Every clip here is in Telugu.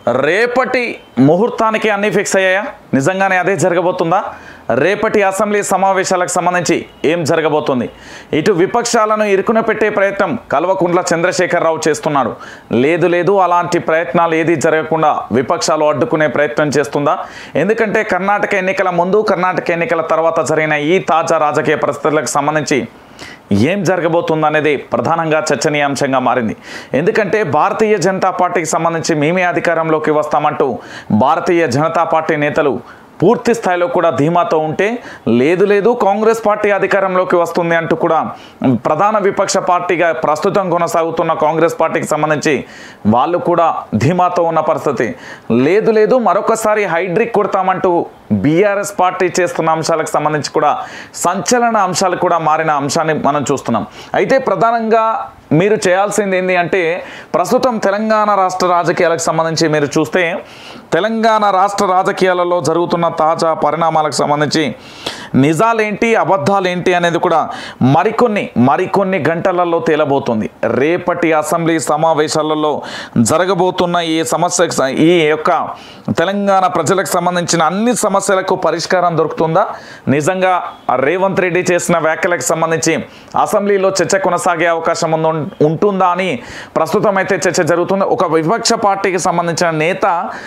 రేపటి ముహూర్తానికి అన్నీ ఫిక్స్ అయ్యాయా నిజంగానే అదే జరగబోతుందా రేపటి అసెంబ్లీ సమావేశాలకు సంబంధించి ఏం జరగబోతుంది ఇటు విపక్షాలను ఇరుకున పెట్టే ప్రయత్నం కల్వకుంట్ల చంద్రశేఖరరావు చేస్తున్నాడు లేదు లేదు అలాంటి ప్రయత్నాలు ఏది జరగకుండా విపక్షాలు అడ్డుకునే ప్రయత్నం చేస్తుందా ఎందుకంటే కర్ణాటక ఎన్నికల ముందు కర్ణాటక ఎన్నికల తర్వాత జరిగిన ఈ తాజా రాజకీయ పరిస్థితులకు సంబంధించి ఏం జరగబోతుందనేది ప్రధానంగా చర్చనీయాంశంగా మారింది ఎందుకంటే భారతీయ జనతా పార్టీకి సంబంధించి మేమే అధికారంలోకి వస్తామంటూ భారతీయ జనతా పార్టీ నేతలు పూర్తి స్థాయిలో కూడా ధీమాతో ఉంటే లేదు లేదు కాంగ్రెస్ పార్టీ అధికారంలోకి వస్తుంది అంటూ కూడా ప్రధాన విపక్ష పార్టీగా ప్రస్తుతం కొనసాగుతున్న కాంగ్రెస్ పార్టీకి సంబంధించి వాళ్ళు కూడా ధీమాతో ఉన్న పరిస్థితి లేదు లేదు మరొకసారి హైడ్రిక్ కొడతామంటూ బీఆర్ఎస్ పార్టీ చేస్తున్న అంశాలకు సంబంధించి కూడా సంచలన అంశాలు కూడా మారిన అంశాన్ని మనం చూస్తున్నాం అయితే ప్రధానంగా మీరు చేయాల్సింది ఏంటి అంటే ప్రస్తుతం తెలంగాణ రాష్ట్ర రాజకీయాలకు సంబంధించి మీరు చూస్తే తెలంగాణ రాష్ట్ర రాజకీయాలలో జరుగుతున్న తాజా పరిణామాలకు సంబంధించి నిజాలేంటి అబద్ధాలేంటి అనేది కూడా మరికొన్ని మరికొన్ని గంటలలో తేలబోతుంది రేపటి అసెంబ్లీ సమావేశాలలో జరగబోతున్న ఈ సమస్య ఈ యొక్క తెలంగాణ ప్రజలకు సంబంధించిన అన్ని సమస్యలకు పరిష్కారం దొరుకుతుందా నిజంగా ఆ రేవంత్ రెడ్డి చేసిన వ్యాఖ్యలకు సంబంధించి అసెంబ్లీలో చర్చ కొనసాగే అవకాశం ఉందో ఉంటుందా అని ప్రస్తుతం అయితే చర్చ జరుగుతుంది ఒక విపక్ష పార్టీకి సంబంధించిన నేత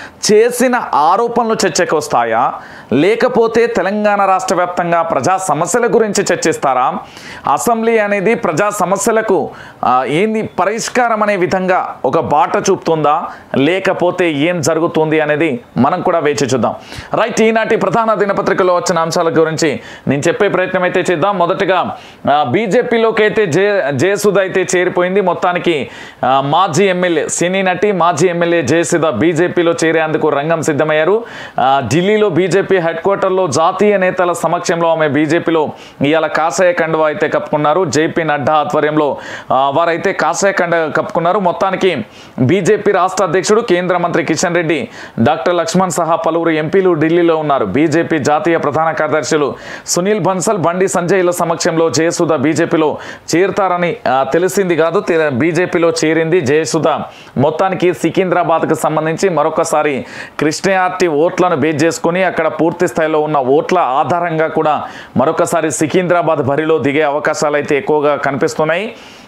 చేసిన ఆరోపణలు చర్చకు వస్తాయా లేకపోతే తెలంగాణ రాష్ట్ర వ్యాప్తంగా ప్రజా సమస్యల గురించి చర్చిస్తారా అసెంబ్లీ అనేది ప్రజా సమస్యలకు ఆ, ఏంది పరిష్కారం అనే విధంగా ఒక బాట చూపుతుందా లేకపోతే ఏం జరుగుతుంది అనేది మనం కూడా వేచి చూద్దాం రైట్ ఈనాటి ప్రధాన దినపత్రికలో వచ్చిన అంశాల గురించి నేను చెప్పే ప్రయత్నం అయితే చేద్దాం మొదటగా ఆ, బీజేపీలోకి అయితే జే జయసుధ అయితే చేరిపోయింది మొత్తానికి ఆ, మాజీ ఎమ్మెల్యే సినీ నటి మాజీ ఎమ్మెల్యే జయసుధ బీజేపీలో చేరేందుకు రంగం సిద్ధమయ్యారు ఆ, ఢిల్లీలో బీజేపీ హెడ్ క్వార్టర్లో జాతీయ నేతల సమక్షంలో ఆమె బీజేపీలో ఇవాళ కాషాయ కండువా అయితే కప్పుకున్నారు జేపీ నడ్డా ఆధ్వర్యంలో ఆ, వారైతే కాషాయ కండ కప్పుకున్నారు మొత్తానికి బీజేపీ రాష్ట్ర అధ్యక్షుడు కేంద్ర మంత్రి కిషన్ రెడ్డి డాక్టర్ లక్ష్మణ్ సహా పలువురు ఎంపీలు ఢిల్లీలో ఉన్నారు బీజేపీ జాతీయ ప్రధాన కార్యదర్శులు సునీల్ బన్సల్ బండి సంజయ్ల సమక్షంలో జయసుధ బీజేపీలో చేరుతారని ఆ, తెలిసింది కాదు తె- బీజేపీలో చేరింది జయసుధ మొత్తానికి సికింద్రాబాద్కు సంబంధించి మరొకసారి కృష్ణయార్టి ఓట్లను బేస్ చేసుకుని అక్కడ పూర్తి స్థాయిలో ఉన్న ఓట్ల ఆధారంగా కూడా మరొకసారి సికింద్రాబాద్ బరిలో దిగే అవకాశాలు అయితే ఎక్కువగా కనిపిస్తున్నాయి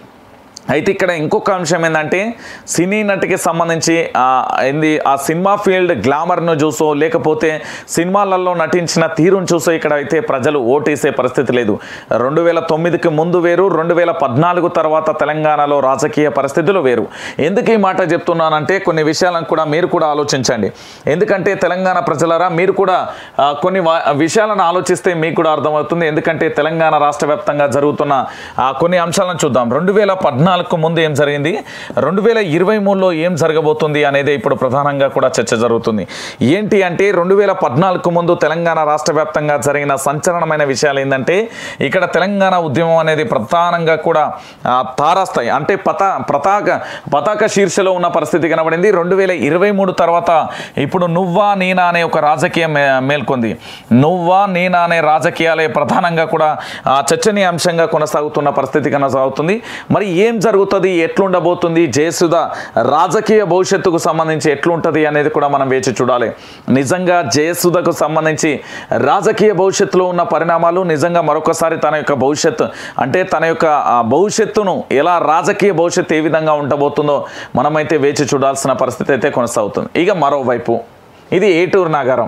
అయితే ఇక్కడ ఇంకొక అంశం ఏంటంటే సినీ నటికి సంబంధించి ఆ, ఏంది ఆ సినిమా ఫీల్డ్ గ్లామర్ను చూసో లేకపోతే సినిమాలలో నటించిన తీరును చూసో ఇక్కడ అయితే ప్రజలు ఓటేసే పరిస్థితి లేదు రెండు వేల తొమ్మిదికి ముందు వేరు రెండు వేల పద్నాలుగు తర్వాత తెలంగాణలో రాజకీయ పరిస్థితులు వేరు ఎందుకు ఈ మాట చెప్తున్నానంటే కొన్ని విషయాలను కూడా మీరు కూడా ఆలోచించండి ఎందుకంటే తెలంగాణ ప్రజలరా మీరు కూడా ఆ, కొన్ని వా- విషయాలను ఆలోచిస్తే మీకు కూడా అర్థమవుతుంది ఎందుకంటే తెలంగాణ రాష్ట్ర వ్యాప్తంగా జరుగుతున్న ఆ, కొన్ని అంశాలను చూద్దాం రెండు వేల పద్నాలుగుకు ముందు ఏం జరిగింది రెండు వేల ఇరవై మూడులో ఏం జరగబోతుంది అనేది ఇప్పుడు ప్రధానంగా కూడా చర్చ జరుగుతుంది ఏంటి అంటే రెండు వేల పద్నాలుగు ముందు తెలంగాణ రాష్ట్ర వ్యాప్తంగా జరిగిన సంచలనమైన విషయాలు ఏంటంటే ఇక్కడ తెలంగాణ ఉద్యమం అనేది ప్రధానంగా కూడా ఆ, తారాస్థాయి అంటే పతా పతాక పతాక శీర్షలో ఉన్న పరిస్థితి కనబడింది రెండు వేల ఇరవై మూడు తర్వాత ఇప్పుడు నువ్వా నేనా అనే ఒక రాజకీయం మే- మేల్కొంది నువ్వా నేనా అనే రాజకీయాలే ప్రధానంగా కూడా ఆ, చర్చనీయాంశంగా కొనసాగుతున్న పరిస్థితి కొనసాగుతుంది మరి ఏం జరుగుతుంది ఎట్లుండబోతుంది జయసుధ రాజకీయ భవిష్యత్తుకు సంబంధించి ఎట్లుంటుంది అనేది కూడా మనం వేచి చూడాలి నిజంగా జయసుధకు సంబంధించి రాజకీయ భవిష్యత్తులో ఉన్న పరిణామాలు నిజంగా మరొకసారి తన యొక్క భవిష్యత్తు అంటే తన యొక్క ఆ, భవిష్యత్తును ఎలా రాజకీయ భవిష్యత్తు ఏ విధంగా ఉండబోతుందో మనమైతే వేచి చూడాల్సిన పరిస్థితి అయితే కొనసాగుతుంది ఇక మరోవైపు ఇది ఏటూరు నగరం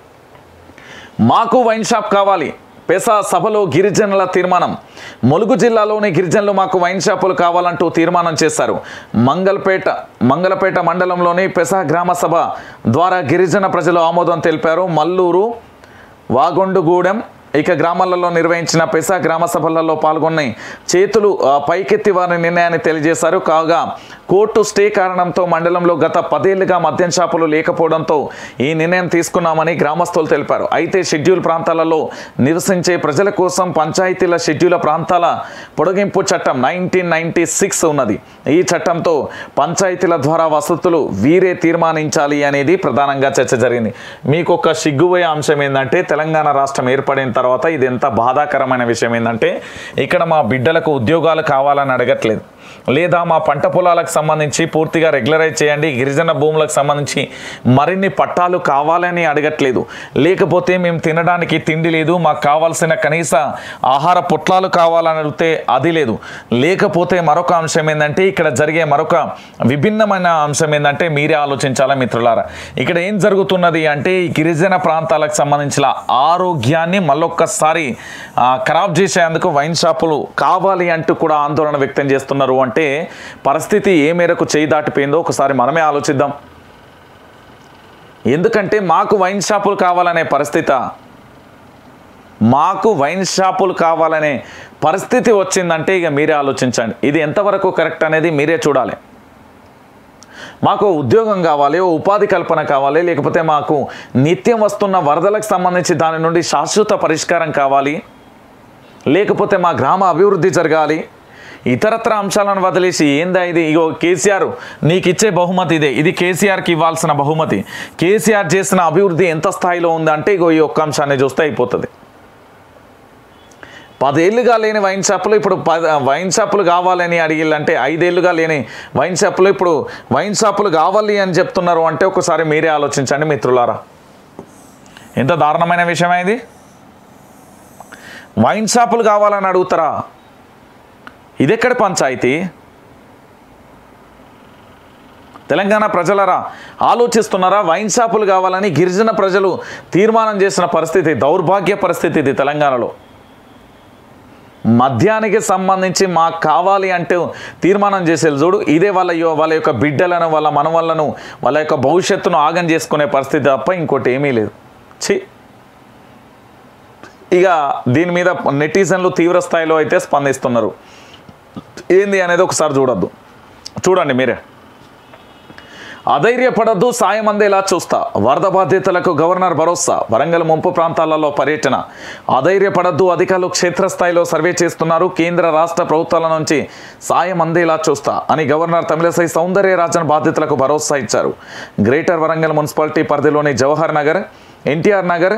మాకు వైన్ షాప్ కావాలి పెసా సభలో గిరిజనుల తీర్మానం ములుగు జిల్లాలోని గిరిజనులు మాకు వైన్ షాపులు కావాలంటూ తీర్మానం చేశారు మంగళపేట మంగళపేట మండలంలోని పెసా గ్రామ సభ ద్వారా గిరిజన ప్రజలు ఆమోదం తెలిపారు మల్లూరు వాగొండుగూడెం ఇక గ్రామాలలో నిర్వహించిన పెసా గ్రామ సభలలో పాల్గొని చేతులు ఆ, పైకెత్తి వారి నిర్ణయాన్ని తెలియజేశారు కాగా కోర్టు స్టే కారణంతో మండలంలో గత పదేళ్లుగా మద్యం షాపులు లేకపోవడంతో ఈ నిర్ణయం తీసుకున్నామని గ్రామస్తులు తెలిపారు అయితే షెడ్యూల్ ప్రాంతాలలో నివసించే ప్రజల కోసం పంచాయతీల షెడ్యూల్ ప్రాంతాల పొడిగింపు చట్టం నైన్టీన్ నైన్టీ సిక్స్ ఉన్నది ఈ చట్టంతో పంచాయతీల ద్వారా వసతులు వీరే తీర్మానించాలి అనేది ప్రధానంగా చర్చ జరిగింది మీకు ఒక సిగ్గుపోయే అంశం ఏంటంటే తెలంగాణ రాష్ట్రం ఏర్పడిన తర్వాత ఇది ఎంత బాధాకరమైన విషయం ఏంటంటే ఇక్కడ మా బిడ్డలకు ఉద్యోగాలు కావాలని అడగట్లేదు లేదా మా పంట పొలాలకు సంబంధించి పూర్తిగా రెగ్యులరైజ్ చేయండి గిరిజన భూములకు సంబంధించి మరిన్ని పట్టాలు కావాలని అడగట్లేదు లేకపోతే మేము తినడానికి తిండి లేదు మాకు కావాల్సిన కనీస ఆహార పొట్లాలు కావాలని అడిగితే అది లేదు లేకపోతే మరొక అంశం ఏంటంటే ఇక్కడ జరిగే మరొక విభిన్నమైన అంశం ఏంటంటే మీరే ఆలోచించాలా మిత్రులారా ఇక్కడ ఏం జరుగుతున్నది అంటే ఈ గిరిజన ప్రాంతాలకు సంబంధించిన ఆరోగ్యాన్ని మళ్ళొక్కసారి ఆ, ఖరాబ్ చేసేందుకు వైన్ షాపులు కావాలి అంటూ కూడా ఆందోళన వ్యక్తం చేస్తున్నారు అంటే పరిస్థితి ఏ మేరకు చేయి దాటిపోయిందో ఒకసారి మనమే ఆలోచిద్దాం ఎందుకంటే మాకు వైన్ షాపులు కావాలనే పరిస్థితి మాకు వైన్ షాపులు కావాలనే పరిస్థితి వచ్చిందంటే ఇక మీరే ఆలోచించండి ఇది ఎంతవరకు కరెక్ట్ అనేది మీరే చూడాలి మాకు ఉద్యోగం కావాలి ఓ ఉపాధి కల్పన కావాలి లేకపోతే మాకు నిత్యం వస్తున్న వరదలకు సంబంధించి దాని నుండి శాశ్వత పరిష్కారం కావాలి లేకపోతే మా గ్రామ అభివృద్ధి జరగాలి ఇతరత్ర అంశాలను వదిలేసి ఏందా ఇది ఇగో కేసీఆర్ నీకు ఇచ్చే బహుమతి ఇదే ఇది కేసీఆర్కి ఇవ్వాల్సిన బహుమతి కేసీఆర్ చేసిన అభివృద్ధి ఎంత స్థాయిలో ఉందంటే ఇగో ఈ ఒక్క అంశాన్ని చూస్తే అయిపోతుంది పదేళ్ళుగా లేని వైన్ షాపులు ఇప్పుడు పద వైన్ షాపులు కావాలని అడిగిల్లంటే ఐదేళ్లుగా లేని వైన్ షాపులు ఇప్పుడు వైన్ షాపులు కావాలి అని చెప్తున్నారు అంటే ఒకసారి మీరే ఆలోచించండి మిత్రులారా ఎంత దారుణమైన విషయమే ఇది వైన్ షాపులు కావాలని అడుగుతారా ఇదెక్కడ పంచాయతీ తెలంగాణ ప్రజలరా ఆలోచిస్తున్నారా వైన్ షాపులు కావాలని గిరిజన ప్రజలు తీర్మానం చేసిన పరిస్థితి దౌర్భాగ్య పరిస్థితి ఇది తెలంగాణలో మద్యానికి సంబంధించి మాకు కావాలి అంటే తీర్మానం చేసేది చూడు ఇదే వాళ్ళ యొ- వాళ్ళ యొక్క బిడ్డలను వాళ్ళ మనవళ్ళను వాళ్ళ యొక్క భవిష్యత్తును ఆగం చేసుకునే పరిస్థితి తప్ప ఇంకోటి ఏమీ లేదు ఛీ ఇక దీని మీద నెటిజన్లు తీవ్ర స్థాయిలో అయితే స్పందిస్తున్నారు ఏంది అనేది ఒకసారి చూడొద్దు చూడండి మీరే అధైర్యపడద్దు సాయం అందేలా చూస్తా వరద బాధితులకు గవర్నర్ భరోసా వరంగల్ ముంపు ప్రాంతాలలో పర్యటన అధైర్యపడద్దు అధికారులు క్షేత్రస్థాయిలో సర్వే చేస్తున్నారు కేంద్ర రాష్ట్ర ప్రభుత్వాల నుంచి సాయం అందేలా చూస్తా అని గవర్నర్ తమిళసై సౌందర్యరాజన్ బాధితులకు భరోసా ఇచ్చారు గ్రేటర్ వరంగల్ మున్సిపాలిటీ పరిధిలోని జవహర్ నగర్ ఎన్టీఆర్ నగర్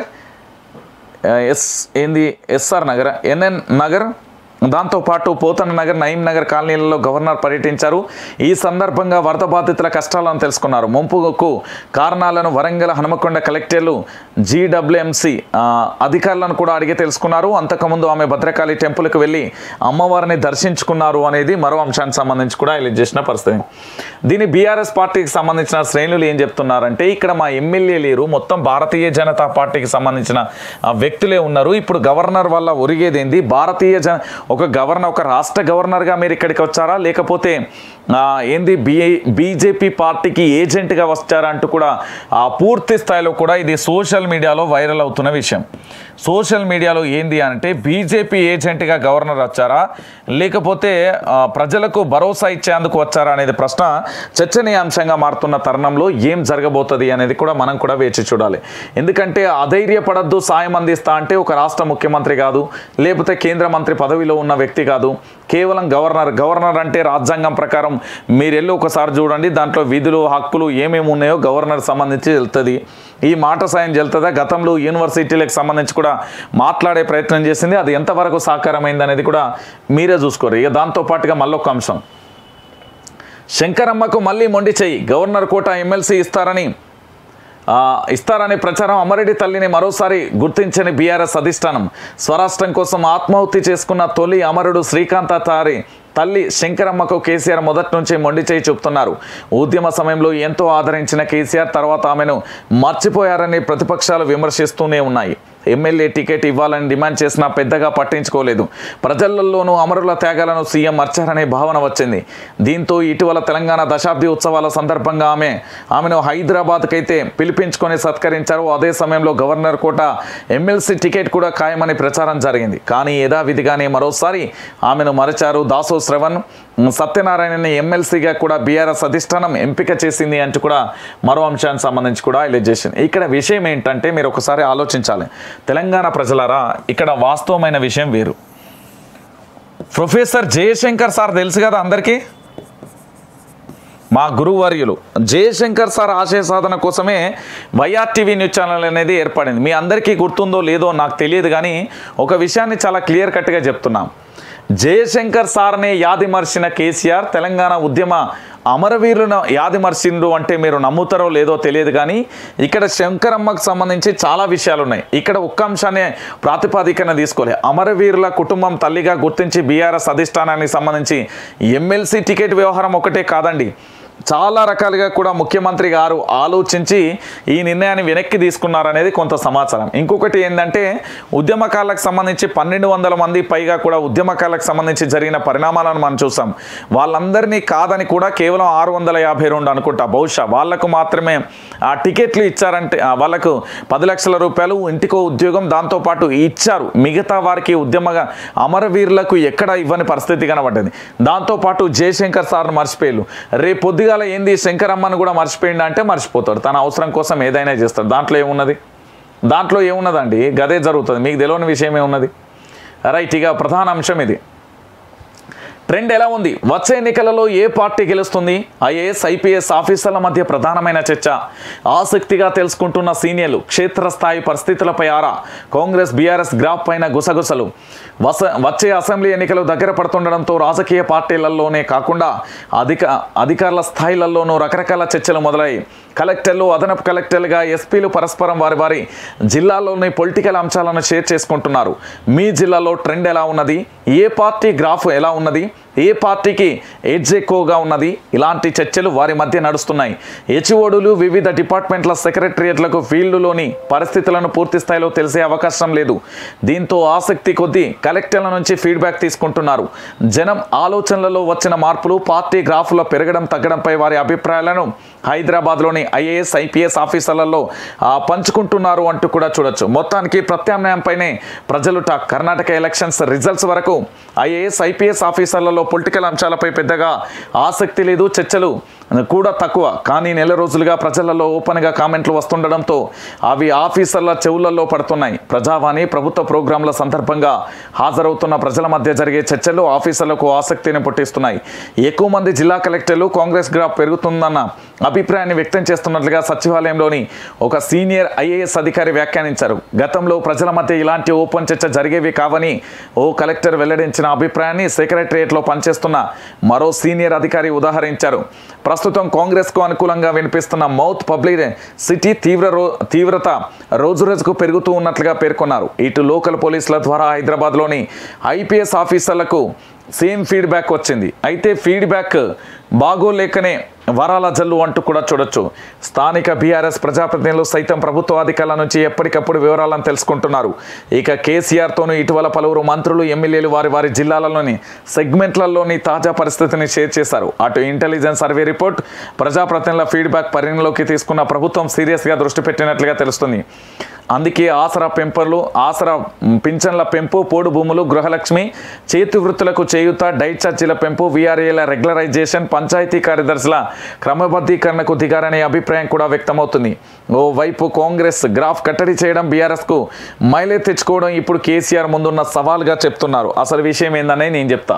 ఎస్ ఏంది ఎస్ఆర్ నగర్ ఎన్ఎన్ నగర్ దాంతోపాటు పోతన నగర్ నయీం నగర్ కాలనీలలో గవర్నర్ పర్యటించారు ఈ సందర్భంగా వరద బాధితుల కష్టాలను తెలుసుకున్నారు ముంపుకు కారణాలను వరంగల్ హనుమకొండ కలెక్టర్లు జీడబ్ల్యూఎంసీ అధికారులను కూడా అడిగి తెలుసుకున్నారు అంతకుముందు ఆమె భద్రకాళి టెంపుల్కి వెళ్ళి అమ్మవారిని దర్శించుకున్నారు అనేది మరో అంశానికి సంబంధించి కూడా హైలైట్ చేసిన పరిస్థితి దీని బీఆర్ఎస్ పార్టీకి సంబంధించిన శ్రేణులు ఏం చెప్తున్నారంటే ఇక్కడ మా ఎమ్మెల్యే లేరు మొత్తం భారతీయ జనతా పార్టీకి సంబంధించిన ఆ, వ్యక్తులే ఉన్నారు ఇప్పుడు గవర్నర్ వల్ల ఒరిగేది ఏంది భారతీయ జన ఒక గవర్నర్ ఒక రాష్ట్ర గవర్నర్గా మీరు ఇక్కడికి వచ్చారా లేకపోతే ఆ, ఏంది బి బీజేపీ పార్టీకి ఏజెంట్గా వచ్చారా అంటూ కూడా ఆ పూర్తి స్థాయిలో కూడా ఇది సోషల్ మీడియాలో వైరల్ అవుతున్న విషయం సోషల్ మీడియాలో ఏంది అంటే బీజేపీ ఏజెంట్గా గవర్నర్ వచ్చారా లేకపోతే ఆ, ప్రజలకు భరోసా ఇచ్చేందుకు వచ్చారా అనేది ప్రశ్న చర్చనీయాంశంగా మారుతున్న తరుణంలో ఏం జరగబోతుంది అనేది కూడా మనం కూడా వేచి చూడాలి ఎందుకంటే అధైర్యపడద్దు సాయం అందిస్తా అంటే ఒక రాష్ట్ర ముఖ్యమంత్రి కాదు లేకపోతే కేంద్ర మంత్రి పదవిలో ఉన్న వ్యక్తి కాదు కేవలం గవర్నర్ గవర్నర్ అంటే రాజ్యాంగం ప్రకారం మీరు వెళ్ళి ఒకసారి చూడండి దాంట్లో విధులు హక్కులు ఏమేమి ఉన్నాయో గవర్నర్ సంబంధించి వెళ్తుంది ఈ మాట సాయం చెల్తుందా గతంలో యూనివర్సిటీలకు సంబంధించి కూడా మాట్లాడే ప్రయత్నం చేసింది అది ఎంతవరకు సాకారమైంది అనేది కూడా మీరే చూసుకోరు ఇక దాంతో పాటుగా మళ్ళొక అంశం శంకరమ్మకు మళ్ళీ మొండి చెయ్యి గవర్నర్ కోట ఎమ్మెల్సీ ఇస్తారని ఆ, ఇస్తారనే ప్రచారం అమరెడ్డి తల్లిని మరోసారి గుర్తించని బీఆర్ఎస్ అధిష్టానం స్వరాష్ట్రం కోసం ఆత్మాహుతి చేసుకున్న తొలి అమరుడు శ్రీకాంతాచారి తల్లి శంకరమ్మకు కేసీఆర్ మొదటి నుంచి మొండి చేయి చూపుతున్నారు ఉద్యమ సమయంలో ఎంతో ఆదరించిన కేసీఆర్ తర్వాత ఆమెను మర్చిపోయారని ప్రతిపక్షాలు విమర్శిస్తూనే ఉన్నాయి ఎమ్మెల్యే టికెట్ ఇవ్వాలని డిమాండ్ చేసినా పెద్దగా పట్టించుకోలేదు ప్రజలలోనూ అమరుల త్యాగాలను సీఎం మర్చారనే భావన వచ్చింది దీంతో ఇటీవల తెలంగాణ దశాబ్ది ఉత్సవాల సందర్భంగా ఆమె ఆమెను హైదరాబాద్కి అయితే పిలిపించుకొని సత్కరించారు అదే సమయంలో గవర్నర్ కోట ఎమ్మెల్సీ టికెట్ కూడా ఖాయమని ప్రచారం జరిగింది కానీ యథావిధిగానే మరోసారి ఆమెను మరచారు దాసో శ్రవణ్ సత్యనారాయణని ఎమ్మెల్సీగా కూడా బీఆర్ఎస్ అధిష్టానం ఎంపిక చేసింది అంటూ కూడా మరో అంశానికి సంబంధించి కూడా హైలైట్ చేసింది ఇక్కడ విషయం ఏంటంటే మీరు ఒకసారి ఆలోచించాలి తెలంగాణ ప్రజలారా ఇక్కడ వాస్తవమైన విషయం వేరు ప్రొఫెసర్ జయశంకర్ సార్ తెలుసు కదా అందరికీ మా గురువర్యులు జయశంకర్ సార్ ఆశయ సాధన కోసమే వైఆర్ టీవీ న్యూస్ ఛానల్ అనేది ఏర్పడింది మీ అందరికీ గుర్తుందో లేదో నాకు తెలియదు కానీ ఒక విషయాన్ని చాలా క్లియర్ కట్గా చెప్తున్నాం జయశంకర్ సార్నే యాదిమర్చిన కేసీఆర్ తెలంగాణ ఉద్యమ అమరవీరులను యాదిమర్చిండ్రు అంటే మీరు నమ్ముతారో లేదో తెలియదు కానీ ఇక్కడ శంకరమ్మకు సంబంధించి చాలా విషయాలు ఉన్నాయి ఇక్కడ ఒక్క అంశాన్ని ప్రాతిపాదికన తీసుకోలే అమరవీరుల కుటుంబం తల్లిగా గుర్తించి బీఆర్ఎస్ అధిష్టానానికి సంబంధించి ఎమ్మెల్సీ టికెట్ వ్యవహారం ఒకటే కాదండి చాలా రకాలుగా కూడా ముఖ్యమంత్రి గారు ఆలోచించి ఈ నిర్ణయాన్ని వెనక్కి తీసుకున్నారనేది కొంత సమాచారం ఇంకొకటి ఏంటంటే ఉద్యమకాలకు సంబంధించి పన్నెండు వందల మంది పైగా కూడా ఉద్యమకాలకు సంబంధించి జరిగిన పరిణామాలను మనం చూసాం వాళ్ళందరినీ కాదని కూడా కేవలం ఆరు వందల యాభై రెండు అనుకుంటా బహుశా వాళ్ళకు మాత్రమే ఆ టికెట్లు ఇచ్చారంటే ఆ వాళ్ళకు పది లక్షల రూపాయలు ఇంటికో ఉద్యోగం దాంతోపాటు ఇచ్చారు మిగతా వారికి ఉద్యమగా అమరవీరులకు ఎక్కడ ఇవ్వని పరిస్థితి కనబడ్డది దాంతోపాటు జయశంకర్ సార్ను మర్చిపోయారు రేపు పొద్దుగాల ఏంది శంకరమ్మను కూడా మర్చిపోయిండు అంటే మర్చిపోతాడు తన అవసరం కోసం ఏదైనా చేస్తాడు దాంట్లో ఏమున్నది దాంట్లో ఏమున్నదండి గదే జరుగుతుంది మీకు తెలియని విషయం ఏమున్నది రైట్ ఇక ప్రధాన అంశం ఇది ట్రెండ్ ఎలా ఉంది వచ్చే ఎన్నికలలో ఏ పార్టీ గెలుస్తుంది ఐఏఎస్ ఐపీఎస్ ఆఫీసర్ల మధ్య ప్రధానమైన చర్చ ఆసక్తిగా తెలుసుకుంటున్న సీనియర్లు క్షేత్రస్థాయి పరిస్థితులపై ఆరా కాంగ్రెస్ బీఆర్ఎస్ గ్రాఫ్ పైన గుసగుసలు వస వచ్చే అసెంబ్లీ ఎన్నికలు దగ్గర పడుతుండడంతో రాజకీయ పార్టీలలోనే కాకుండా అధిక అధికారుల స్థాయిలలోనూ రకరకాల చర్చలు మొదలయ్యాయి కలెక్టర్లు అదనపు కలెక్టర్లుగా ఎస్పీలు పరస్పరం వారి వారి జిల్లాలోని పొలిటికల్ అంశాలను షేర్ చేసుకుంటున్నారు మీ జిల్లాలో ట్రెండ్ ఎలా ఉన్నది ఏ పార్టీ గ్రాఫ్ ఎలా ఉన్నది ఏ పార్టీకి ఎడ్జ్ ఎక్కువగా ఉన్నది ఇలాంటి చర్చలు వారి మధ్య నడుస్తున్నాయి హెచ్ఓడులు వివిధ డిపార్ట్మెంట్ల సెక్రటరియట్లకు ఫీల్డ్లోని పరిస్థితులను పూర్తి స్థాయిలో తెలిసే అవకాశం లేదు దీంతో ఆసక్తి కొద్దీ కలెక్టర్ల నుంచి ఫీడ్బ్యాక్ తీసుకుంటున్నారు జనం ఆలోచనలలో వచ్చిన మార్పులు పార్టీ గ్రాఫ్లో పెరగడం తగ్గడంపై వారి అభిప్రాయాలను హైదరాబాద్లోని ఐఏఎస్ ఐపీఎస్ ఆఫీసర్లలో ఆ, పంచుకుంటున్నారు అంటూ కూడా చూడొచ్చు మొత్తానికి ప్రత్యామ్నాయంపైనే ప్రజలు టాక్ కర్ణాటక ఎలక్షన్స్ రిజల్ట్స్ వరకు ఐఏఎస్ ఐపీఎస్ ఆఫీసర్లలో పొలిటికల్ అంశాలపై పెద్దగా ఆసక్తి లేదు చర్చలు కూడా తక్కువ కానీ నెల రోజులుగా ప్రజలలో ఓపెన్గా కామెంట్లు వస్తుండడంతో అవి ఆఫీసర్ల చెవులలో పడుతున్నాయి ప్రజావాణి ప్రభుత్వ ప్రోగ్రాంల సందర్భంగా హాజరవుతున్న ప్రజల మధ్య జరిగే చర్చలు ఆఫీసర్లకు ఆసక్తిని పుట్టిస్తున్నాయి ఎక్కువ మంది జిల్లా కలెక్టర్లు కాంగ్రెస్ గ్రాఫ్ పెరుగుతుందన్న అభిప్రాయాన్ని వ్యక్తం చేస్తున్నట్లుగా సచివాలయంలోని ఒక సీనియర్ ఐఏఎస్ అధికారి వ్యాఖ్యానించారు గతంలో ప్రజల మధ్య ఇలాంటి ఓపెన్ చర్చ జరిగేవి కావని ఓ కలెక్టర్ వెల్లడించిన అభిప్రాయాన్ని సెక్రటరియట్లో పనిచేస్తున్న మరో సీనియర్ అధికారి ఉదాహరించారు ప్రస్తుతం కాంగ్రెస్కు అనుకూలంగా వినిపిస్తున్న మౌత్ పబ్లిక్ సిటీ తీవ్ర రో తీవ్రత రోజు రోజుకు పెరుగుతూ ఉన్నట్లుగా పేర్కొన్నారు ఇటు లోకల్ పోలీసుల ద్వారా హైదరాబాద్లోని ఐపీఎస్ ఆఫీసర్లకు సేమ్ ఫీడ్బ్యాక్ వచ్చింది అయితే ఫీడ్బ్యాక్ బాగోలేకనే వరాల జల్లు అంటూ కూడా చూడొచ్చు స్థానిక బీఆర్ఎస్ ప్రజాప్రతినిధులు సైతం ప్రభుత్వ అధికారుల నుంచి ఎప్పటికప్పుడు వివరాలను తెలుసుకుంటున్నారు ఇక కేసీఆర్తోనూ ఇటీవల పలువురు మంత్రులు ఎమ్మెల్యేలు వారి వారి జిల్లాలలోని సెగ్మెంట్లలోని తాజా పరిస్థితిని షేర్ చేశారు అటు ఇంటెలిజెన్స్ సర్వే రిపోర్ట్ ప్రజాప్రతినిధుల ఫీడ్బ్యాక్ పరిగణలోకి తీసుకున్న ప్రభుత్వం సీరియస్గా దృష్టి పెట్టినట్లుగా తెలుస్తుంది అందుకే ఆసరా పెంపర్లు ఆసరా పింఛన్ల పెంపు పోడు భూములు గృహలక్ష్మి చేతి వృత్తులకు చేయూత డైట్ ఛార్జీల పెంపు వీఆర్ఏల రెగ్యులరైజేషన్ పంచాయతీ కార్యదర్శుల క్రమబద్ధీకరణకు దిగారనే అభిప్రాయం కూడా వ్యక్తమవుతుంది ఓవైపు కాంగ్రెస్ గ్రాఫ్ కట్టడి చేయడం బీఆర్ఎస్కు మైలేజ్ తెచ్చుకోవడం ఇప్పుడు కేసీఆర్ ముందున్న సవాల్గా చెప్తున్నారు అసలు విషయం ఏందనే నేను చెప్తా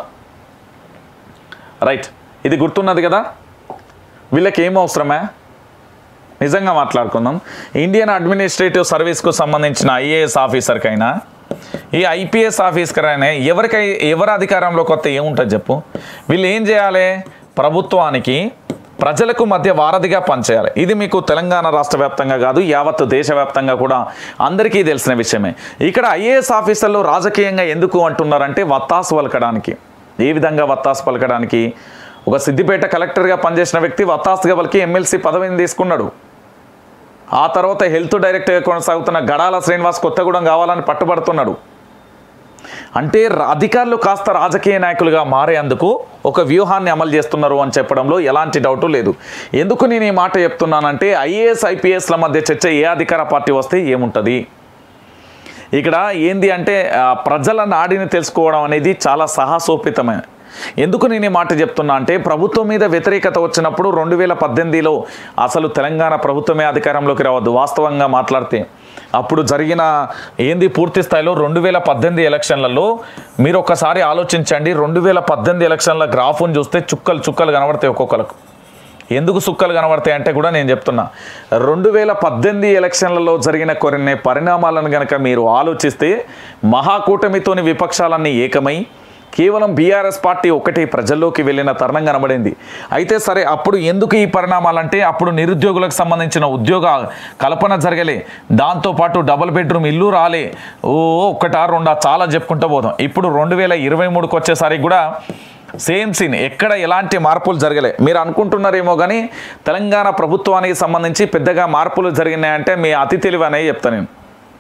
రైట్ ఇది గుర్తున్నది కదా వీళ్ళకి ఏం అవసరమే నిజంగా మాట్లాడుకుందాం ఇండియన్ అడ్మినిస్ట్రేటివ్ సర్వీస్కు సంబంధించిన ఐఏఎస్ ఆఫీసర్కైనా ఈ ఐపీఎస్ ఆఫీసర్కైనా ఎవరికై ఎవరి అధికారంలో కొత్త ఏముంటుంది చెప్పు వీళ్ళు ఏం చేయాలి ప్రభుత్వానికి ప్రజలకు మధ్య వారధిగా పనిచేయాలి ఇది మీకు తెలంగాణ రాష్ట్ర వ్యాప్తంగా కాదు యావత్ దేశవ్యాప్తంగా కూడా అందరికీ తెలిసిన విషయమే ఇక్కడ ఐఏఎస్ ఆఫీసర్లు రాజకీయంగా ఎందుకు అంటున్నారంటే వత్తాసు పలకడానికి ఏ విధంగా వత్తాసు పలకడానికి ఒక సిద్దిపేట కలెక్టర్గా పనిచేసిన వ్యక్తి వత్తాసుగా పలికి ఎమ్మెల్సీ పదవిని తీసుకున్నాడు ఆ తర్వాత హెల్త్ డైరెక్టర్గా కొనసాగుతున్న గడాల శ్రీనివాస్ కొత్తగూడెం కావాలని పట్టుబడుతున్నాడు అంటే ర- అధికారులు కాస్త రాజకీయ నాయకులుగా మారేందుకు ఒక వ్యూహాన్ని అమలు చేస్తున్నారు అని చెప్పడంలో ఎలాంటి డౌటు లేదు ఎందుకు నేను ఈ మాట చెప్తున్నానంటే ఐఏఎస్ ఐపీఎస్ల మధ్య చర్చ ఏ అధికార పార్టీ వస్తే ఏముంటుంది ఇక్కడ ఏంది అంటే ఆ, ప్రజల నాడిని తెలుసుకోవడం అనేది చాలా సాహసోపితమైన ఎందుకు నేను ఈ మాట చెప్తున్నా అంటే ప్రభుత్వం మీద వ్యతిరేకత వచ్చినప్పుడు రెండు వేల పద్దెనిమిదిలో అసలు తెలంగాణ ప్రభుత్వమే అధికారంలోకి రావద్దు వాస్తవంగా మాట్లాడితే అప్పుడు జరిగిన ఏంది పూర్తి స్థాయిలో రెండు వేల పద్దెనిమిది ఎలక్షన్లలో మీరు ఒక్కసారి ఆలోచించండి రెండు వేల పద్దెనిమిది ఎలక్షన్ల గ్రాఫ్ను చూస్తే చుక్కలు చుక్కలు కనబడతాయి ఒక్కొక్కరికి ఎందుకు సుక్కలు కనబడతాయి అంటే కూడా నేను చెప్తున్నా రెండు వేల పద్దెనిమిది ఎలక్షన్లలో జరిగిన కొన్ని పరిణామాలను కనుక మీరు ఆలోచిస్తే మహాకూటమితోని విపక్షాలన్నీ ఏకమై కేవలం బీఆర్ఎస్ పార్టీ ఒకటి ప్రజల్లోకి వెళ్ళిన తరుణం కనబడింది అయితే సరే అప్పుడు ఎందుకు ఈ పరిణామాలంటే అప్పుడు నిరుద్యోగులకు సంబంధించిన ఉద్యోగ కల్పన జరగలే దాంతోపాటు డబుల్ బెడ్రూమ్ ఇల్లు రాలే ఓ ఒకటా రెండా చాలా చెప్పుకుంటూ పోదాం ఇప్పుడు రెండు వేల ఇరవై మూడుకి వచ్చేసరికి కూడా సేమ్ సీన్ ఎక్కడ ఎలాంటి మార్పులు జరగలే మీరు అనుకుంటున్నారేమో కానీ తెలంగాణ ప్రభుత్వానికి సంబంధించి పెద్దగా మార్పులు జరిగినాయంటే మీ అతి తెలివి అనే చెప్తాను నేను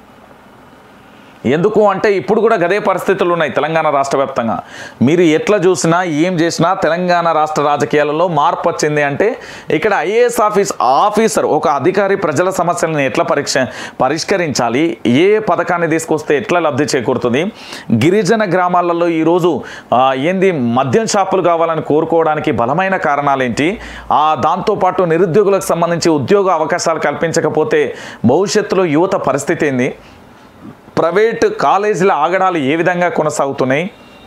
ఎందుకు అంటే ఇప్పుడు కూడా గదే పరిస్థితులు ఉన్నాయి తెలంగాణ రాష్ట్ర వ్యాప్తంగా మీరు ఎట్లా చూసినా ఏం చేసినా తెలంగాణ రాష్ట్ర రాజకీయాలలో మార్పు వచ్చింది అంటే ఇక్కడ ఐఏఎస్ ఆఫీస్ ఆఫీసర్ ఒక అధికారి ప్రజల సమస్యలను ఎట్లా పరీక్ష పరిష్కరించాలి ఏ పథకాన్ని తీసుకొస్తే ఎట్లా లబ్ధి చేకూరుతుంది గిరిజన గ్రామాలలో ఈరోజు ఆ, ఏంది మద్యం షాపులు కావాలని కోరుకోవడానికి బలమైన కారణాలేంటి ఆ దాంతోపాటు నిరుద్యోగులకు సంబంధించి ఉద్యోగ అవకాశాలు కల్పించకపోతే భవిష్యత్తులో యువత పరిస్థితి ఏంది ప్రైవేట్ కాలేజీల ఆగడాలు ఏ విధంగా కొనసాగుతున్నాయి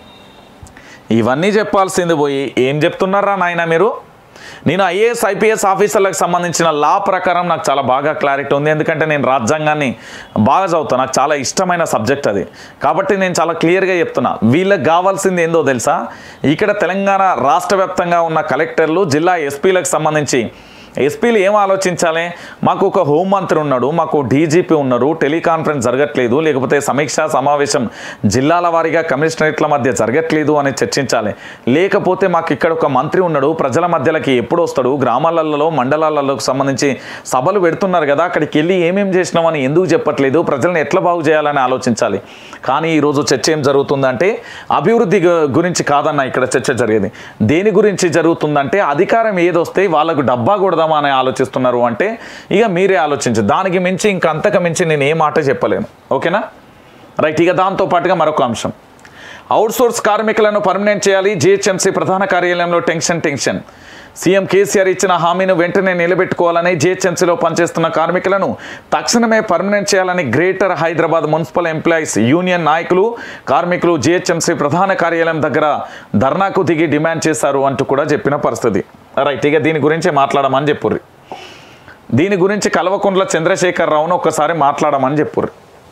ఇవన్నీ చెప్పాల్సింది పోయి ఏం చెప్తున్నారా నాయన మీరు నేను ఐఏఎస్ ఐపీఎస్ ఆఫీసర్లకు సంబంధించిన లా ప్రకారం నాకు చాలా బాగా క్లారిటీ ఉంది ఎందుకంటే నేను రాజ్యాంగాన్ని బాగా చదువుతాను నాకు చాలా ఇష్టమైన సబ్జెక్ట్ అది కాబట్టి నేను చాలా క్లియర్గా చెప్తున్నా వీళ్ళకి కావాల్సింది ఏందో తెలుసా ఇక్కడ తెలంగాణ రాష్ట్ర వ్యాప్తంగా ఉన్న కలెక్టర్లు జిల్లా ఎస్పీలకు సంబంధించి ఎస్పీలు ఏం ఆలోచించాలి మాకు ఒక హోంమంత్రి ఉన్నాడు మాకు డీజీపీ ఉన్నారు టెలికాన్ఫరెన్స్ జరగట్లేదు లేకపోతే సమీక్షా సమావేశం జిల్లాల వారీగా కమిషనరేట్ల మధ్య జరగట్లేదు అని చర్చించాలి లేకపోతే మాకు ఇక్కడ ఒక మంత్రి ఉన్నాడు ప్రజల మధ్యలోకి ఎప్పుడు వస్తాడు గ్రామాలలో మండలాలలో సంబంధించి సభలు పెడుతున్నారు కదా అక్కడికి వెళ్ళి ఏమేం చేసినామని ఎందుకు చెప్పట్లేదు ప్రజలను ఎట్లా బాగు చేయాలని ఆలోచించాలి కానీ ఈరోజు చర్చ ఏం జరుగుతుందంటే అభివృద్ధి గు- గురించి కాదన్న ఇక్కడ చర్చ జరిగేది దేని గురించి జరుగుతుందంటే అధికారం ఏదొస్తే వాళ్ళకు డబ్బా కొడదామా అని ఆలోచిస్తున్నారు అంటే ఇక మీరే ఆలోచించు దానికి మించి ఇంకా అంతకు మించి నేను ఏ మాట చెప్పలేను ఓకేనా రైట్ ఇక దాంతో పాటుగా మరొక అంశం అవుట్సోర్స్ కార్మికులను పర్మనెంట్ చేయాలి జిహెచ్ఎంసీ ప్రధాన కార్యాలయంలో టెన్షన్ టెన్షన్ సీఎం కేసీఆర్ ఇచ్చిన హామీని వెంటనే నిలబెట్టుకోవాలని జిహెచ్ఎంసీలో పనిచేస్తున్న కార్మికులను తక్షణమే పర్మనెంట్ చేయాలని greater Hyderabad municipal employees union నాయకులు కార్మికులు జిహెచ్ఎంసీ ప్రధాన కార్యాలయం దగ్గర ధర్నాకు దిగి డిమాండ్ చేశారు అంటూ కూడా చెప్పిన పరిస్థితి రైట్ ఇక దీని గురించి మాట్లాడమని చెప్పుర్రి దీని గురించి కల్వకుంట్ల చంద్రశేఖర్ రావును ఒక్కసారి మాట్లాడమని చెప్పుర్రి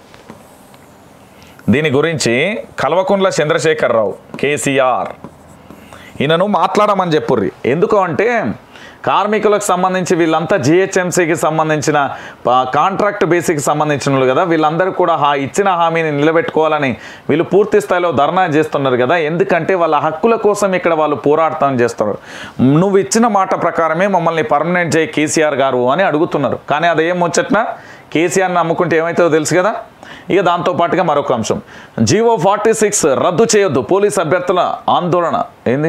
దీని గురించి కల్వకుంట్ల చంద్రశేఖరరావు కేసీఆర్ ఈయనను మాట్లాడమని చెప్పుర్రి ఎందుకు అంటే కార్మికులకు సంబంధించి వీళ్ళంతా జిహెచ్ఎంసీకి సంబంధించిన ప- కాంట్రాక్ట్ బేసిక్ సంబంధించిన వాళ్ళు కదా వీళ్ళందరూ కూడా హా ఇచ్చిన హామీని నిలబెట్టుకోవాలని వీళ్ళు పూర్తి స్థాయిలో ధర్నా చేస్తున్నారు కదా ఎందుకంటే వాళ్ళ హక్కుల కోసం ఇక్కడ వాళ్ళు పోరాటం చేస్తున్నారు నువ్వు ఇచ్చిన మాట ప్రకారమే మమ్మల్ని పర్మనెంట్ చేయి కేసీఆర్ గారు అని అడుగుతున్నారు కానీ అదేం ముచ్చట్నా కేసీఆర్ని నమ్ముకుంటే ఏమవుతుందో తెలుసు కదా ఇక దాంతో పాటుగా మరొక అంశం జీవో ఫార్టీ సిక్స్ రద్దు చేయొద్దు పోలీస్ అభ్యర్థుల ఆందోళన ఏంది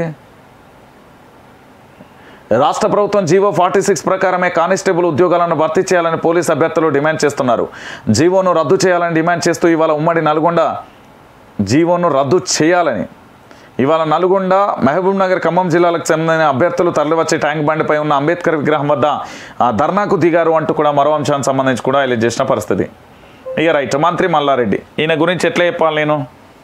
రాష్ట్ర ప్రభుత్వం జీవో ఫార్టీ సిక్స్ ప్రకారమే కానిస్టేబుల్ ఉద్యోగాలను భర్తీ చేయాలని పోలీస్ అభ్యర్థులు డిమాండ్ చేస్తున్నారు జీవోను రద్దు చేయాలని డిమాండ్ చేస్తూ ఇవాళ ఉమ్మడి నల్గొండ జీవోను రద్దు చేయాలని ఇవాళ నల్గొండ మహబూబ్ నగర్ ఖమ్మం జిల్లాలకు చెందిన అభ్యర్థులు తరలివచ్చే ట్యాంక్ బండిపై ఉన్న అంబేద్కర్ విగ్రహం వద్ద ఆ, ధర్నాకు దిగారు అంటూ కూడా మరో అంశానికి సంబంధించి కూడా హైలైట్ చేసిన పరిస్థితి ఇక రైట్ మంత్రి మల్లారెడ్డి ఈయన గురించి ఎట్లా చెప్పాలి నేను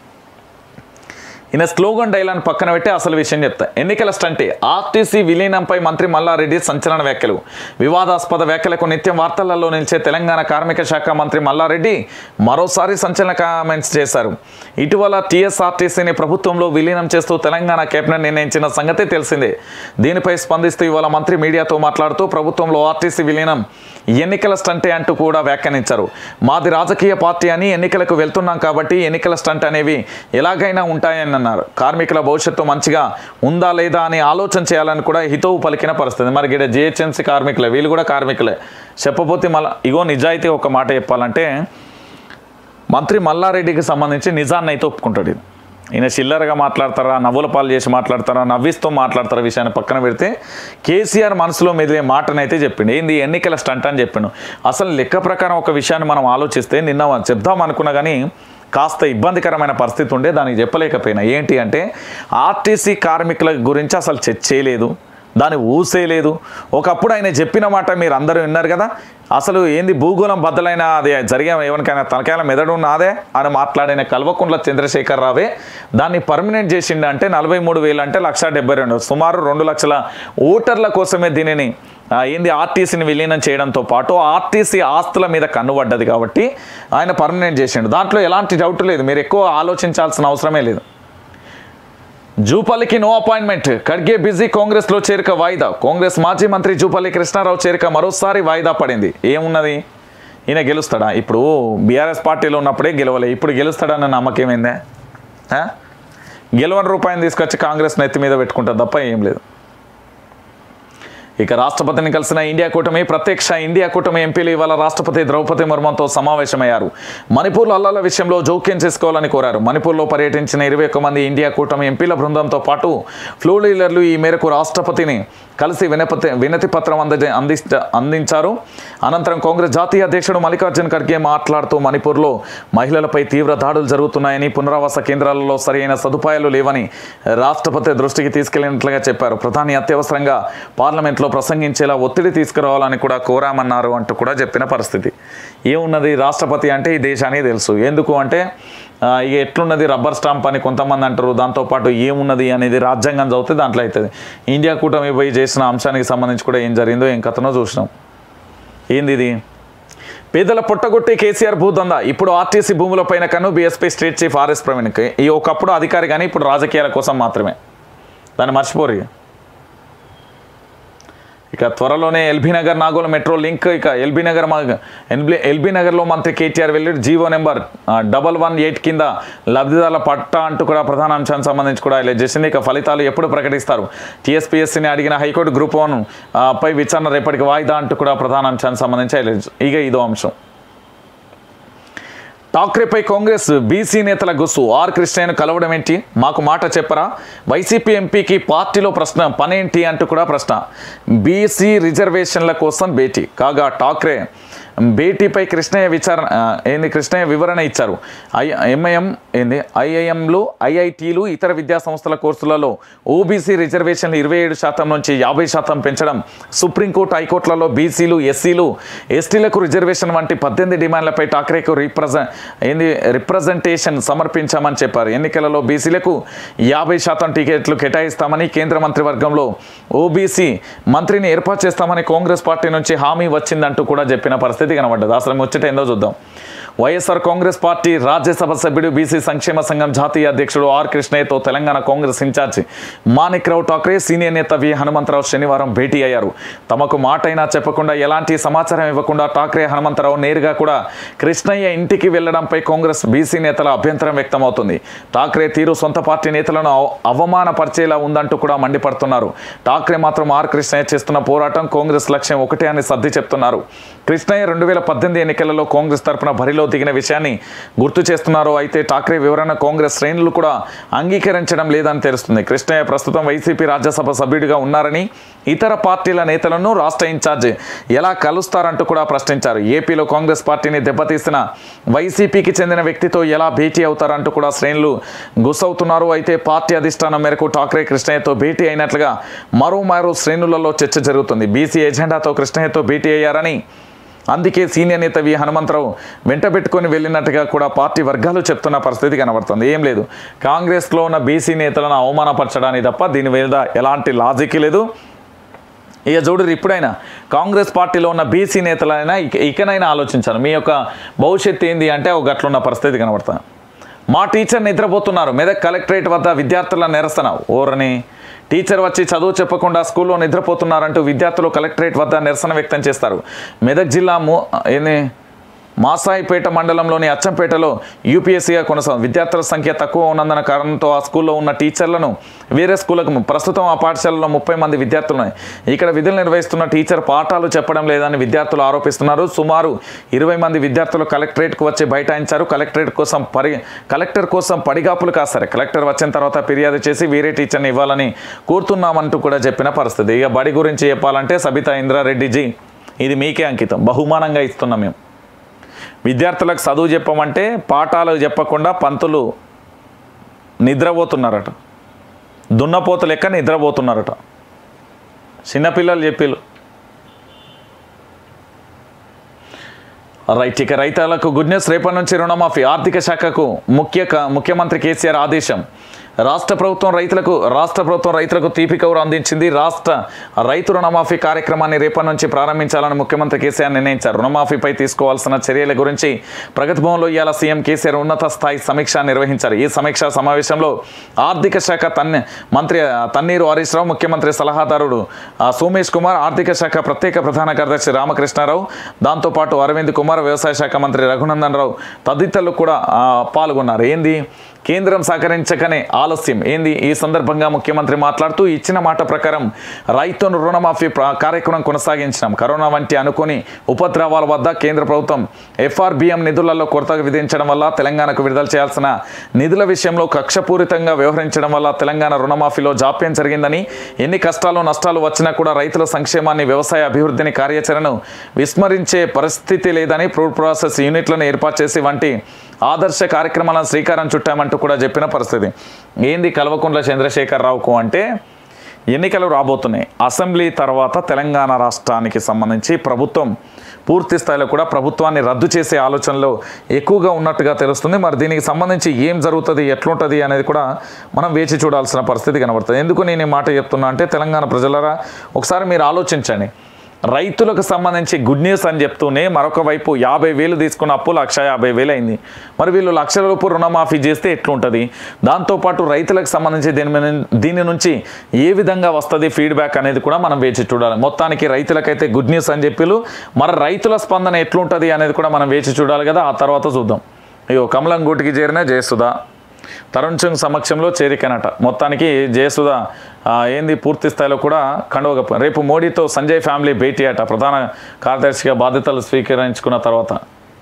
ఈయన స్లోగన్ డైలాన్ పక్కన పెట్టి అసలు విషయం చెప్తా ఎన్నికల స్టంటే ఆర్టీసీ విలీనంపై మంత్రి మల్లారెడ్డి సంచలన వ్యాఖ్యలు వివాదాస్పద వ్యాఖ్యలకు నిత్యం వార్తలలో నిలిచే తెలంగాణ కార్మిక శాఖ మంత్రి మల్లారెడ్డి మరోసారి సంచలన కామెంట్స్ చేశారు ఇటీవల టీఎస్ఆర్టీసీని ప్రభుత్వంలో విలీనం చేస్తూ తెలంగాణ కేబినెట్ నిర్ణయించిన సంగతి తెలిసిందే దీనిపై స్పందిస్తూ ఇవాళ మంత్రి మీడియాతో మాట్లాడుతూ ప్రభుత్వంలో ఆర్టీసీ విలీనం ఎన్నికల స్టంటే అంటూ కూడా వ్యాఖ్యానించారు మాది రాజకీయ పార్టీ అని ఎన్నికలకు వెళ్తున్నాం కాబట్టి ఎన్నికల స్టంట్ అనేవి ఎలాగైనా ఉంటాయని అన్నారు కార్మికుల భవిష్యత్తు మంచిగా ఉందా లేదా అని ఆలోచన చేయాలని కూడా హితవు పలికిన పరిస్థితి మరి ఇక్కడ జిహెచ్ఎంసీ కార్మికులే వీళ్ళు కూడా కార్మికులే చెప్పపోతే మళ్ళీ ఇగో నిజాయితీ ఒక మాట చెప్పాలంటే మంత్రి మల్లారెడ్డికి సంబంధించి నిజాన్ని అయితే ఒప్పుకుంటాడు ఇది. ఈయన చిల్లరగా మాట్లాడతారా నవ్వుల పాలు చేసి మాట్లాడతారా నవ్విస్తూ మాట్లాడతారా విషయాన్ని పక్కన పెడితే కేసీఆర్ మనసులో మెదిలే మాటనైతే చెప్పిండు ఏంది ఎన్నికల స్టంట్ అని చెప్పిండు అసలు లెక్క ప్రకారం ఒక విషయాన్ని మనం ఆలోచిస్తే నిన్న చెప్దాం అనుకున్నా కానీ కాస్త ఇబ్బందికరమైన పరిస్థితి ఉండే దానికి చెప్పలేకపోయినా ఏంటి అంటే ఆర్టీసీ కార్మికుల గురించి అసలు చర్చ చేయలేదు దాని ఊసే లేదు ఒకప్పుడు ఆయన చెప్పిన మాట మీరు అందరూ విన్నారు కదా అసలు ఏంది భూగోళం బద్దలైన అది జరిగే ఎవరికైనా తనకాయల మెదడు ఉన్నదే అని మాట్లాడిన కల్వకుంట్ల చంద్రశేఖర్ రావే దాన్ని పర్మనెంట్ చేసిండు అంటే నలభై మూడు వేలు అంటే లక్ష డెబ్బై రెండు సుమారు రెండు లక్షల ఓటర్ల కోసమే దీనిని ఆ, ఏంది ఆర్టీసీని విలీనం చేయడంతో పాటు ఆర్టీసీ ఆస్తుల మీద కన్నుపడ్డది కాబట్టి ఆయన పర్మనెంట్ చేసిండు దాంట్లో ఎలాంటి డౌట్ లేదు మీరు ఎక్కువ ఆలోచించాల్సిన అవసరమే లేదు జూపల్లికి నో అపాయింట్మెంట్ ఖడ్గే బిజీ కాంగ్రెస్లో చేరిక వాయిదా కాంగ్రెస్ మాజీ మంత్రి జూపల్లి కృష్ణారావు చేరిక మరోసారి వాయిదా పడింది ఏమున్నది ఈయన గెలుస్తాడా ఇప్పుడు బీఆర్ఎస్ పార్టీలో ఉన్నప్పుడే గెలవలే ఇప్పుడు గెలుస్తాడన్న నమ్మకం ఏందే ఆ? గెలవని రూపాయలు తీసుకొచ్చి కాంగ్రెస్ నెత్తి మీద పెట్టుకుంటారు తప్ప ఏం లేదు ఇక రాష్ట్రపతిని కలిసిన ఇండియా కూటమి ప్రత్యక్ష ఇండియా కూటమి ఎంపీలు ఇవాళ రాష్ట్రపతి ద్రౌపది ముర్ముతో సమావేశమయ్యారు మణిపూర్ అల్లాల విషయంలో జోక్యం చేసుకోవాలని కోరారు మణిపూర్లో పర్యటించిన ఇరవై ఒక్క మంది ఇండియా కూటమి ఎంపీల బృందంతో పాటు ఫ్లో లీడర్లు ఈ మేరకు రాష్ట్రపతిని కలిసి వినపతి వినతి పత్రం అంద అందిస్త అందించారు అనంతరం కాంగ్రెస్ జాతీయ అధ్యక్షుడు మల్లికార్జున్ ఖర్గే మాట్లాడుతూ మణిపూర్లో మహిళలపై తీవ్ర దాడులు జరుగుతున్నాయని పునరావాస కేంద్రాలలో సరైన సదుపాయాలు లేవని రాష్ట్రపతి దృష్టికి తీసుకెళ్లినట్లుగా చెప్పారు ప్రధాని అత్యవసరంగా పార్లమెంట్లో ప్రసంగించేలా ఒత్తిడి తీసుకురావాలని కూడా కోరామన్నారు అంటూ కూడా చెప్పిన పరిస్థితి ఏమున్నది రాష్ట్రపతి అంటే ఈ దేశానికి తెలుసు ఎందుకు అంటే ఆ, ఇక ఎట్లున్నది రబ్బర్ స్టాంప్ అని కొంతమంది అంటారు దాంతోపాటు ఏమున్నది అనేది రాజ్యాంగం చదివితే దాంట్లో అవుతుంది ఇండియా కూటమి పోయి చేసిన అంశానికి సంబంధించి కూడా ఏం జరిగిందో ఏం కథనో చూసినాం ఏంది ఇది పేదల పుట్టగొట్టి కేసీఆర్ భూదందా ఇప్పుడు ఆర్టీసీ భూములపైన కను బీఎస్పీ స్టేట్ చీఫ్ ఆర్ఎస్ ప్రవీణ్కి ఈ ఒకప్పుడు అధికారి కానీ ఇప్పుడు రాజకీయాల కోసం మాత్రమే దాన్ని మర్చిపోరు ఇక. ఇక త్వరలోనే LB Nagar Nagole metro link ఇక ఎల్బీ నగర్ మా- ఎల్బీ ఎల్బీ నగర్లో మంత్రి కేటీఆర్ వెళ్ళి GO number double one eight కింద లబ్ధిదారుల పట్ట అంటూ కూడా ప్రధాన అంశానికి సంబంధించి కూడా ఇలా చేసింది ఇక ఫలితాలు ఎప్పుడు ప్రకటిస్తారు టీఎస్పీఎస్సీని అడిగిన హైకోర్టు గ్రూప్ వన్ ఆ, పై విచారణ రేపటికి వాయిదా అంటూ కూడా ప్రధాన అంశానికి సంబంధించి highlight. ఇక ఇదో అంశం ఠాక్రేపై కాంగ్రెస్ బీసీ నేతల గుస్సు ఆర్ కృష్ణయ్యను కలవడం ఏంటి మాకు మాట చెప్పరా వైసీపీ ఎంపీకి పార్టీలో ప్రశ్న పనేంటి అంటూ కూడా ప్రశ్న బీసీ రిజర్వేషన్ల కోసం భేటీ కాగా ఠాక్రే భేటీపై కృష్ణయ్య విచారణ ఆ, ఏంది కృష్ణయ్య వివరణ ఇచ్చారు ఐ ఎంఐఎం ఏంది ఐఐఎంలు ఐఐటీలు ఇతర విద్యా సంస్థల కోర్సులలో ఓబీసీ రిజర్వేషన్లు ఇరవై ఏడు శాతం నుంచి యాభై శాతం పెంచడం సుప్రీంకోర్టు హైకోర్టులలో బీసీలు ఎస్సీలు ఎస్టీలకు రిజర్వేషన్ వంటి పద్దెనిమిది డిమాండ్లపై ఠాక్రేకు రిప్రజెంట్ ఏంది రిప్రజెంటేషన్ సమర్పించామని చెప్పారు ఎన్నికలలో బీసీలకు యాభై శాతం టికెట్లు కేటాయిస్తామని కేంద్ర మంత్రివర్గంలో ఓబీసీ మంత్రిని ఏర్పాటు చేస్తామని కాంగ్రెస్ పార్టీ నుంచి హామీ వచ్చిందంటూ కూడా చెప్పిన పరిస్థితి కనబడ్డది అసలు ముచ్చట ఏందో చూద్దాం వైఎస్ఆర్ కాంగ్రెస్ పార్టీ రాజ్యసభ సభ్యుడు బీసీ సంక్షేమ సంఘం జాతీయ అధ్యక్షుడు ఆర్ కృష్ణయ్యతో తెలంగాణ కాంగ్రెస్ ఇన్ఛార్జి మాణిక్రావు ఠాక్రే సీనియర్ నేత వి హనుమంతరావు శనివారం భేటీ అయ్యారు తమకు మాటైనా చెప్పకుండా ఎలాంటి సమాచారం ఇవ్వకుండా ఠాక్రే హనుమంతరావు నేరుగా కూడా కృష్ణయ్య ఇంటికి వెళ్లడంపై కాంగ్రెస్ బీసీ నేతల అభ్యంతరం వ్యక్తమవుతుంది ఠాక్రే తీరు సొంత పార్టీ నేతలను అవ- అవమానపరిచేలా ఉందంటూ కూడా మండిపడుతున్నారు ఠాక్రే మాత్రం ఆర్ కృష్ణయ్య చేస్తున్న పోరాటం కాంగ్రెస్ లక్ష్యం ఒకటే అని సర్ది చెప్తున్నారు కృష్ణయ్య రెండు వేల పద్దెనిమిది ఎన్నికలలో కాంగ్రెస్ తరపున బరిలో దిగిన విషయాన్ని గుర్తు చేస్తున్నారు అయితే ఠాక్రే వివరణ కాంగ్రెస్ శ్రేణులు కూడా అంగీకరించడం లేదని తెలుస్తుంది కృష్ణయ్య ప్రస్తుతం వైసీపీ రాజ్యసభ సభ్యుడిగా ఉన్నారని ఇతర పార్టీల నేతలను రాష్ట్ర ఇన్ఛార్జ్ ఎలా కలుస్తారంటూ కూడా ప్రశ్నించారు ఏపీలో కాంగ్రెస్ పార్టీని దెబ్బతీసిన వైసీపీకి చెందిన వ్యక్తితో ఎలా భేటీ అవుతారంటూ కూడా శ్రేణులు గుసవుతున్నారు అయితే పార్టీ అధిష్టానం మేరకు ఠాక్రే కృష్ణయ్యతో భేటీ అయినట్లుగా మరో మరో శ్రేణులలో చర్చ జరుగుతుంది బీసీ ఎజెండాతో కృష్ణయ్యతో భేటీ అయ్యారని అందుకే సీనియర్ నేత వి హనుమంతరావు వెంట పెట్టుకొని వెళ్ళినట్టుగా కూడా పార్టీ వర్గాలు చెప్తున్న పరిస్థితి కనబడుతుంది ఏం లేదు కాంగ్రెస్లో ఉన్న బీసీ నేతలను అవమానపరచడానికి తప్ప దీని మీద ఎలాంటి లాజిక్ లేదు ఇక చూడరు ఇప్పుడైనా కాంగ్రెస్ పార్టీలో ఉన్న బీసీ నేతలైనా ఇక ఇకనైనా ఆలోచించాను మీ యొక్క భవిష్యత్తు ఏంది అంటే ఒక గట్లున్న పరిస్థితి కనబడుతుంది మా టీచర్ నిద్రపోతున్నారు మెదక్ కలెక్టరేట్ వద్ద విద్యార్థుల నిరసన ఓరని టీచర్ వచ్చి చదువు చెప్పకుండా స్కూల్లో నిద్రపోతున్నారంటూ విద్యార్థులు కలెక్టరేట్ వద్ద నిరసన వ్యక్తం చేస్తారు మెదక్ జిల్లా ము ఏంది మాసాయిపేట మండలంలోని అచ్చంపేటలో యూపీఎస్సీగా కొనసాగు విద్యార్థుల సంఖ్య తక్కువ ఉన్నందున కారణంతో ఆ స్కూల్లో ఉన్న టీచర్లను వేరే స్కూళ్ళకు ప్రస్తుతం ఆ పాఠశాలలో ముప్పై మంది విద్యార్థులు ఉన్నాయి ఇక్కడ విధులు నిర్వహిస్తున్న టీచర్ పాఠాలు చెప్పడం లేదని విద్యార్థులు ఆరోపిస్తున్నారు సుమారు ఇరవై మంది విద్యార్థులు కలెక్టరేట్కు వచ్చి బైఠాయించారు కలెక్టరేట్ కోసం పరి కలెక్టర్ కోసం పడిగాపులు కాస్తారు కలెక్టర్ వచ్చిన తర్వాత ఫిర్యాదు చేసి వేరే టీచర్ని ఇవ్వాలని కోరుతున్నామంటూ కూడా చెప్పిన పరిస్థితి ఇక బడి గురించి చెప్పాలంటే సబితా ఇంద్రారెడ్డిజీ ఇది మీకే అంకితం బహుమానంగా ఇస్తున్నాం మేము విద్యార్థులకు చదువు చెప్పమంటే పాఠాలు చెప్పకుండా పంతులు నిద్రపోతున్నారట దున్నపోత లెక్క నిద్రపోతున్నారట చిన్నపిల్లలు చెప్పిళ్ళు రైట్ ఇక రైతులకు గుడ్ న్యూస్ రేపటి నుంచి రుణమాఫీ ఆర్థిక శాఖకు ముఖ్య క- ముఖ్యమంత్రి కేసీఆర్ ఆదేశం రాష్ట్ర ప్రభుత్వం రైతులకు రాష్ట్ర ప్రభుత్వం రైతులకు తీపి కౌరు అందించింది రాష్ట్ర రైతు రుణమాఫీ కార్యక్రమాన్ని రేపటి నుంచి ప్రారంభించాలని ముఖ్యమంత్రి కేసీఆర్ నిర్ణయించారు రుణమాఫీపై తీసుకోవాల్సిన చర్యల గురించి ప్రగతి భవన్లో ఇవాళ సీఎం కేసీఆర్ ఉన్నత స్థాయి సమీక్ష నిర్వహించారు ఈ సమీక్షా సమావేశంలో ఆర్థిక శాఖ తన్ని మంత్రి ఆ, తన్నీరు హరీష్ రావు ముఖ్యమంత్రి సలహాదారుడు ఆ, సోమేష్ కుమార్ ఆర్థిక శాఖ ప్రత్యేక ప్రధాన కార్యదర్శి రామకృష్ణారావు దాంతోపాటు అరవింద్ కుమార్ వ్యవసాయ శాఖ మంత్రి రఘునందన్ రావు తదితరులు కూడా ఆ, పాల్గొన్నారు ఏంది కేంద్రం సహకరించకనే ఆలస్యం ఏంది ఈ సందర్భంగా ముఖ్యమంత్రి మాట్లాడుతూ ఇచ్చిన మాట ప్రకారం రైతును రుణమాఫీ ప్ర- కార్యక్రమం కొనసాగించినాం కరోనా వంటి అనుకోని ఉపద్రవాల వద్ద కేంద్ర ప్రభుత్వం ఎఫ్ఆర్బిఎం నిధులలో కొరత విధించడం వల్ల తెలంగాణకు విడుదల చేయాల్సిన నిధుల విషయంలో కక్షపూరితంగా వ్యవహరించడం వల్ల తెలంగాణ రుణమాఫీలో జాప్యం జరిగిందని ఎన్ని కష్టాలు నష్టాలు వచ్చినా కూడా రైతుల సంక్షేమాన్ని వ్యవసాయ అభివృద్ధిని కార్యాచరణను విస్మరించే పరిస్థితి లేదని ఫ్రూట్ ప్రాసెస్ యూనిట్లను ఏర్పాటు చేసి వంటి ఆదర్శ కార్యక్రమాలను శ్రీకారం చుట్టామంటూ కూడా చెప్పిన పరిస్థితి ఏంది కల్వకుంట్ల చంద్రశేఖరరావుకు అంటే ఎన్నికలు రాబోతున్నాయి అసెంబ్లీ తర్వాత తెలంగాణ రాష్ట్రానికి సంబంధించి ప్రభుత్వం పూర్తి స్థాయిలో కూడా ప్రభుత్వాన్ని రద్దు చేసే ఆలోచనలో ఎక్కువగా ఉన్నట్టుగా తెలుస్తుంది మరి దీనికి సంబంధించి ఏం జరుగుతుంది ఎట్లుంటుంది అనేది కూడా మనం వేచి చూడాల్సిన పరిస్థితి కనబడుతుంది ఎందుకు నేను ఈ మాట చెప్తున్నా అంటే తెలంగాణ ప్రజలరా ఒకసారి మీరు ఆలోచించండి రైతులకు సంబంధించి గుడ్ న్యూస్ అని చెప్తూనే మరొక వైపు యాభై వేలు తీసుకున్న అప్పు లక్ష యాభై వేలు అయింది మరి వీళ్ళు లక్షల రూపాయలు రుణమాఫీ చేస్తే ఎట్లుంటుంది దాంతోపాటు రైతులకు సంబంధించి దీని మీద దీని నుంచి ఏ విధంగా వస్తుంది ఫీడ్బ్యాక్ అనేది కూడా మనం వేచి చూడాలి మొత్తానికి రైతులకైతే గుడ్ న్యూస్ అని చెప్పిలు మరి రైతుల స్పందన ఎట్లుంటుంది అనేది కూడా మనం వేచి చూడాలి కదా ఆ తర్వాత చూద్దాం అయ్యో కమలం గూటికి చేరిన జయసుధ తరుణ్ సింగ్ సమక్షంలో చేరికనట మొత్తానికి జయసుధ ఆ, ఏంది పూర్తి స్థాయిలో కూడా కండువగ రేపు మోడీతో సంజయ్ ఫ్యామిలీ భేటీ అట ప్రధాన కార్యదర్శిగా బాధ్యతలు స్వీకరించుకున్న తర్వాత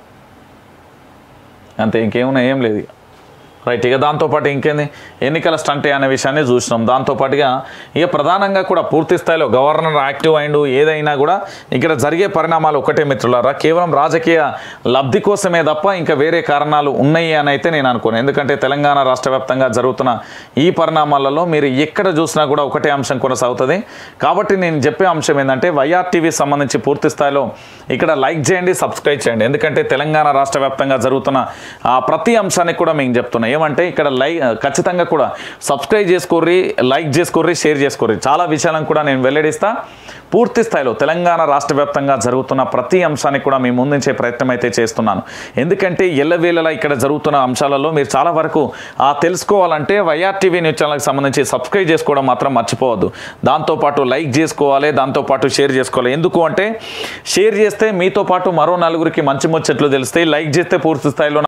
అంతే ఇంకేమున్నా ఏం లేదు ఇక. రైట్ ఇక దాంతోపాటు ఇంకేంది ఎన్నికల స్టంటే అనే విషయాన్ని చూసినాం దాంతోపాటుగా ఇక ప్రధానంగా కూడా పూర్తి స్థాయిలో గవర్నర్ యాక్టివ్ అయిండు ఏదైనా కూడా ఇక్కడ జరిగే పరిణామాలు ఒకటే మిత్రులారా కేవలం రాజకీయ లబ్ధి కోసమే తప్ప ఇంకా వేరే కారణాలు ఉన్నాయి అని అయితే నేను అనుకోను ఎందుకంటే తెలంగాణ రాష్ట్ర వ్యాప్తంగా జరుగుతున్న ఈ పరిణామాలలో మీరు ఎక్కడ చూసినా కూడా ఒకటే అంశం కొనసాగుతుంది కాబట్టి నేను చెప్పే అంశం ఏంటంటే వైఆర్టీవీ సంబంధించి పూర్తి స్థాయిలో ఇక్కడ లైక్ చేయండి సబ్స్క్రైబ్ చేయండి ఎందుకంటే తెలంగాణ రాష్ట్ర వ్యాప్తంగా జరుగుతున్న ఆ ప్రతి అంశానికి కూడా మేము చెప్తున్నాం ఏమంటే ఇక్కడ లైక్ ఖచ్చితంగా కూడా సబ్స్క్రైబ్ చేసుకోర్రి లైక్ చేసుకోర్రి షేర్ చేసుకోర్రి చాలా విషయాలను కూడా నేను వెల్లడిస్తా పూర్తి స్థాయిలో తెలంగాణ రాష్ట్ర వ్యాప్తంగా జరుగుతున్న ప్రతి అంశానికి కూడా మేము ముందుంచే ప్రయత్నం అయితే చేస్తున్నాను ఎందుకంటే ఎల్లవేళలా ఇక్కడ జరుగుతున్న అంశాలలో మీరు చాలా వరకు ఆ తెలుసుకోవాలంటే వైఆర్టీవీ న్యూస్ ఛానల్కి సంబంధించి సబ్స్క్రైబ్ చేసుకోవడం మాత్రం మర్చిపోవద్దు దాంతోపాటు లైక్ చేసుకోవాలి దాంతోపాటు షేర్ చేసుకోవాలి ఎందుకు అంటే షేర్ చేస్తే మీతో పాటు మరో నలుగురికి మంచి ముచ్చట్లు తెలుస్తాయి లైక్ చేస్తే పూర్తి స్థాయిలో